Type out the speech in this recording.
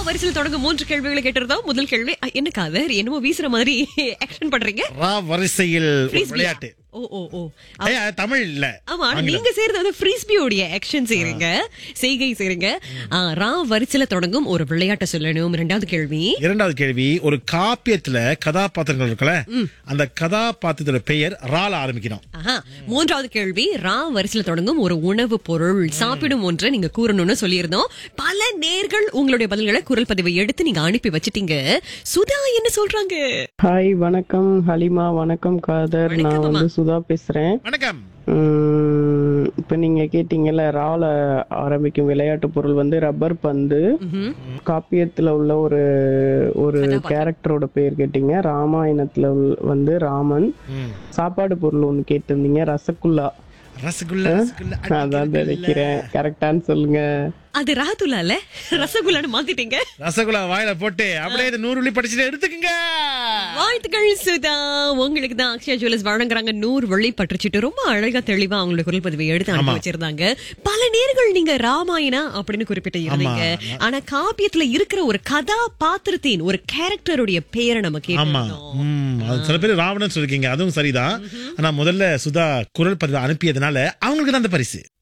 வரிசையில் தொடங்க மூன்று கேள்விகளை கேட்டிருந்தோம் முதல் கேள்வி அ, என்ன காதர் என்னமோ வீசுற மாதிரி ஆக்ஷன் பண்றீங்க ரா வரிசையில் ஒரு Frisbee. விளையாட்டு ஓ ஓ ஓ ஏய், அது தமிழ் இல்ல ஆமா ஆனா ஆங்கிலம். நீங்க செய்யறது வந்து ஃப்ரீஸ்பியோடைய ஆக்ஷன் செய்றீங்க செய்கை செய்றீங்க ஆ, ரா வரிசையில தொடங்கும் ஒரு விளையாட்டை சொல்லணும் இரண்டாவது கேள்வி இரண்டாவது கேள்வி ஒரு காப்பியத்துல கதாபாத்திரங்கள் இருக்குல்ல அந்த கதாபாத்திரத்தோட பெயர் ரால ஆரம்பிக்கணும் ஆஹா மூன்றாவது கேள்வி ரா வரிசையில தொடங்கும் ஒரு உணவு பொருள் சாப்பிடும் ஒன்றை நீங்க கூறணும்னு சொல்லியிருந்தோம் பல நேர்கள் உங்களுடைய பதில்களை குரல் பதிவை எடுத்து நீங்க அனுப்பி வச்சிட்டீங்க சுதா என்ன சொல்றாங்க ஹாய் வணக்கம் ஹலிமா வணக்கம் காதர் நான் வணக்கம் வந்து சுதா பேசுறேன் வணக்கம் உம், இப்ப நீங்க கேட்டீங்கல்ல ரால ஆரம்பிக்கும் விளையாட்டு பொருள் வந்து ரப்பர் பந்து ம்ஹும். காப்பியத்துல உள்ள ஒரு ஒரு கேரக்டரோட பேர் கேட்டீங்க ராமாயணத்துல உள்ள- வந்து ராமன் ம். சாப்பாடு பொருள் ஒண்ணு கேட்டிருந்தீங்க ரசகுல்லா ரசகுல்லா ரசகுல்லா அதான் நினைக்கிறேன் கரெக்டான்னு சொல்லுங்க அது ராதுலால ரசகுல்லான்னு மாத்திட்டீங்க ரசகுல்லா வாயில போட்டு அப்படியே இந்த நூறு உள்ளி படிச்சுட்டு எடுத்துக்கங்க வாழ்த்துக்கள் சுதா உங்களுக்கு தான் அக்ஷயா ஜுவல்லர்ஸ் வழங்குறாங்க நூறு வெள்ளி பற்றுச்சிட்டு ரொம்ப அழகா தெளிவா அவங்களுடைய குரல் பதிவை எடுத்து அனுப்பி வச்சிருந்தாங்க பல நேர்கள் நீங்க ராமாயணா அப்படின்னு குறிப்பிட்டு இருந்தீங்க ஆனா காப்பியத்துல இருக்கிற ஒரு கதாபாத்திரத்தின் ஒரு கேரக்டருடைய பேரை நம்ம ஆமா கேட்டோம் ம், அது சில பேர் ராவணன் சொல்லிருக்கீங்க அதுவும் சரிதான் ஆனா முதல்ல சுதா குரல் பதிவு அனுப்பியதுனால அவங்களுக்கு தான் அந்த பரிசு